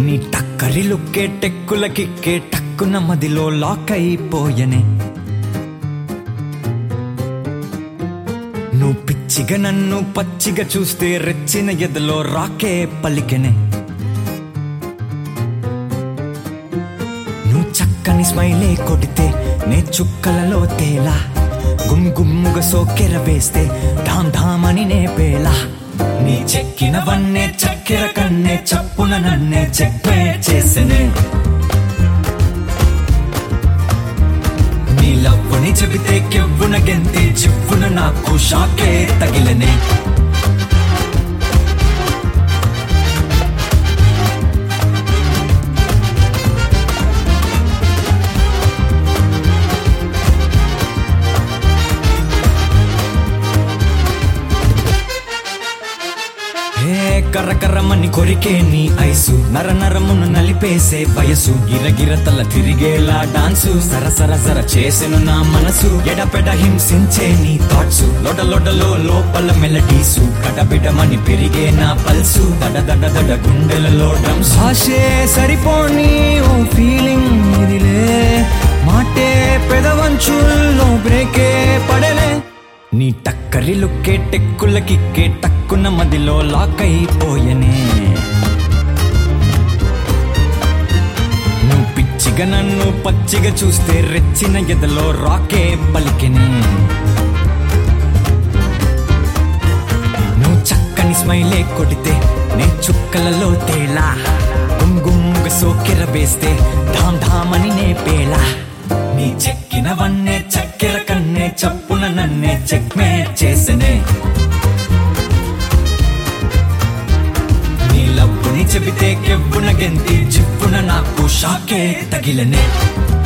నీ టక్కరి లుక్కే టెక్కుల కిక్కే టక్కున మదిలో లాక్ అయిపోయనే నువ్వు పిచ్చిగా నన్ను పచ్చిగా చూస్తే రెచ్చిన ఎదలో రాకే పలికెనే నువ్వు చక్కని స్మైలే కొడితే నే చుక్కలలో తేలా గుమ్ గుమ్ముగా సోకెర వేస్తే ధామ్ ధామ్ అని నే పేలా నీ చెక్కిన వన్నే చక్కెర కన్నే చప్పున నన్నే చెక్కే చేసనే నీ లవ్వుని చెబితే కెవ్వున గెంతి చివ్వున నాకు షాకే తగిలనే హే కర్ర కర్రమని కొరికే నీ ఐసు నర నరమును నలిపేసే వయసు గిరగిర తల తిరిగేలా డాన్సు సర సర సర చేసెను నా మనసు ఎడపెడ హింసించే నీ థాట్స్ లొడ లొడలో లోపల మెలడీసు గడబిడమని పెరిగే నా పల్సు దడ దడ దడ గుండెలలో డ్రమ్స్ భాషే సరిపోని ఓ ఫీలింగ్ ఇదిలే మాటే పెదవంచుల్లో బ్రేకే పడలే నీ టక్కరి లుక్కే టెక్కుల కిక్కే టక్కున మదిలో లాక్ అయిపోయనే నువ్వు పిచ్చిగా నన్ను పచ్చిగా చూస్తే రెచ్చిన ఎదలో రాకే పలికెనే నువ్వు చక్కని స్మైలే కొడితే నే చుక్కలలో తేలా గుమ్గుమ్ముగా సోకెర వేస్తే ధామ్ ధామ్ అని నే పేలా నీ చెక్కిన వన్నే చక్కెర కన్నే చప్పున నన్నే చెక్మే చేసనే నీ లవ్వుని చెబితే కెవ్వున గెంతి జివ్వున నాకు షాకే తగిలనే